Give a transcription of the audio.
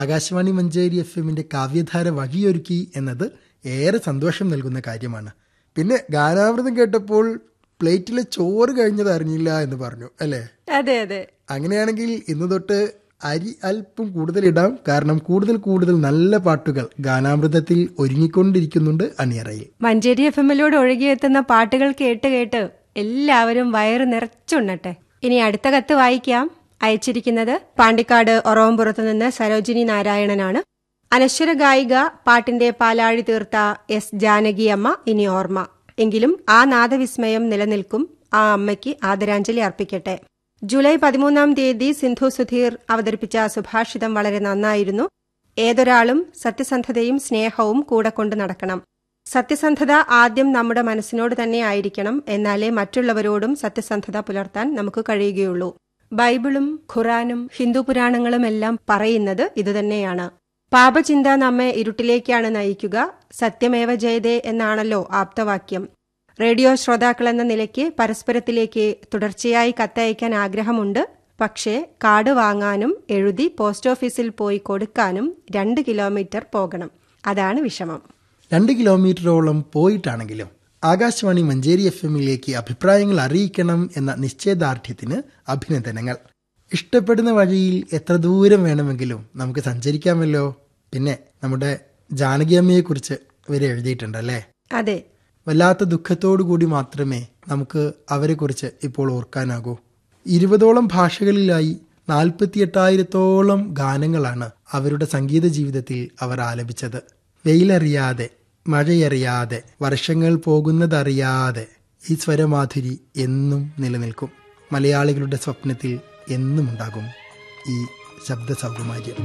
Akashvani Manjeri F എമ്മിന്റെ കാവ്യധാര വഴിയൊരുക്കി എന്നത് ഏറെ സന്തോഷം നൽകുന്ന കാര്യമാണ് പിന്നെ ഗാനാമൃതം കേട്ടപ്പോൾ പ്ലേറ്റിലെ ചോറ് കഴിഞ്ഞത് അറിഞ്ഞില്ല എന്ന് പറഞ്ഞു അല്ലേ അതെ അതെ അങ്ങനെയാണെങ്കിൽ ഇന്ന് തൊട്ട് അരി അല്പം കൂടുതൽ ഇടാം കാരണം കൂടുതൽ കൂടുതൽ നല്ല പാട്ടുകൾ ഗാനാമൃതത്തിൽ ഒരുങ്ങിക്കൊണ്ടിരിക്കുന്നുണ്ട് അണിയറയിൽ മഞ്ചേരി എഫ് എമ്മിലൂടെ ഒഴുകിയെത്തുന്ന പാട്ടുകൾ കേട്ട് കേട്ട് എല്ലാവരും വയറ് നിറച്ചുണ്ണട്ടെ ഇനി അടുത്ത കത്ത് വായിക്കാം അയച്ചിരിക്കുന്നത് പാണ്ടിക്കാട് ഒറവംപുറത്ത് നിന്ന് സരോജിനി നാരായണനാണ് അനശ്വര ഗായിക പാട്ടിന്റെ പാലാഴി തീർത്ത എസ് ജാനകി അമ്മ ഇനി ഓർമ്മ എങ്കിലും ആ നാദവിസ്മയം നിലനിൽക്കും ആ അമ്മയ്ക്ക് ആദരാഞ്ജലി അർപ്പിക്കട്ടെ ജൂലൈ പതിമൂന്നാം തീയതി സിന്ധു സുധീർ അവതരിപ്പിച്ച സുഭാഷിതം വളരെ നന്നായിരുന്നു ഏതൊരാളും സത്യസന്ധതയും സ്നേഹവും കൂടെ കൊണ്ട് നടക്കണം സത്യസന്ധത ആദ്യം നമ്മുടെ മനസ്സിനോട് തന്നെ ആയിരിക്കണം എന്നാലേ മറ്റുള്ളവരോടും സത്യസന്ധത പുലർത്താൻ നമുക്ക് കഴിയുകയുള്ളൂ ബൈബിളും ഖുറാനും ഹിന്ദു പുരാണങ്ങളും എല്ലാം പറയുന്നത് ഇതുതന്നെയാണ് പാപചിന്ത നമ്മെ ഇരുട്ടിലേക്കാണ് നയിക്കുക സത്യമേവ ജയതേ എന്നാണല്ലോ ആപ്തവാക്യം റേഡിയോ ശ്രോതാക്കൾ എന്ന നിലയ്ക്ക് പരസ്പരത്തിലേക്ക് തുടർച്ചയായി കത്തയക്കാൻ ആഗ്രഹമുണ്ട് പക്ഷേ കാർഡ് വാങ്ങാനും എഴുതി പോസ്റ്റ് ഓഫീസിൽ പോയി കൊടുക്കാനും രണ്ട് കിലോമീറ്റർ പോകണം അതാണ് വിഷമം രണ്ട് കിലോമീറ്ററോളം പോയിട്ടാണെങ്കിലും ആകാശവാണി മഞ്ചേരി എഫ് എമ്മിലേക്ക് അഭിപ്രായങ്ങൾ അറിയിക്കണം എന്ന നിശ്ചയദാർഢ്യത്തിന് അഭിനന്ദനങ്ങൾ ഇഷ്ടപ്പെടുന്ന വഴിയിൽ എത്ര ദൂരം വേണമെങ്കിലും നമുക്ക് സഞ്ചരിക്കാമല്ലോ പിന്നെ നമ്മുടെ ജാനകിയമ്മയെക്കുറിച്ച് ഇവർ എഴുതിയിട്ടുണ്ടല്ലേ അതെ വല്ലാത്ത ദുഃഖത്തോടു കൂടി മാത്രമേ നമുക്ക് അവരെക്കുറിച്ച് ഇപ്പോൾ ഓർക്കാനാകൂ ഇരുപതോളം ഭാഷകളിലായി നാൽപ്പത്തിയെട്ടായിരത്തോളം ഗാനങ്ങളാണ് അവരുടെ സംഗീത ജീവിതത്തിൽ അവർ ആലപിച്ചത് വെയിലറിയാതെ മഴയറിയാതെ വർഷങ്ങൾ പോകുന്നതറിയാതെ ഈ സ്വരമാധുരി എന്നും നിലനിൽക്കും മലയാളികളുടെ സ്വപ്നത്തിൽ എന്നും ഉണ്ടാകും ഈ ശബ്ദ സൗകുമാര്യം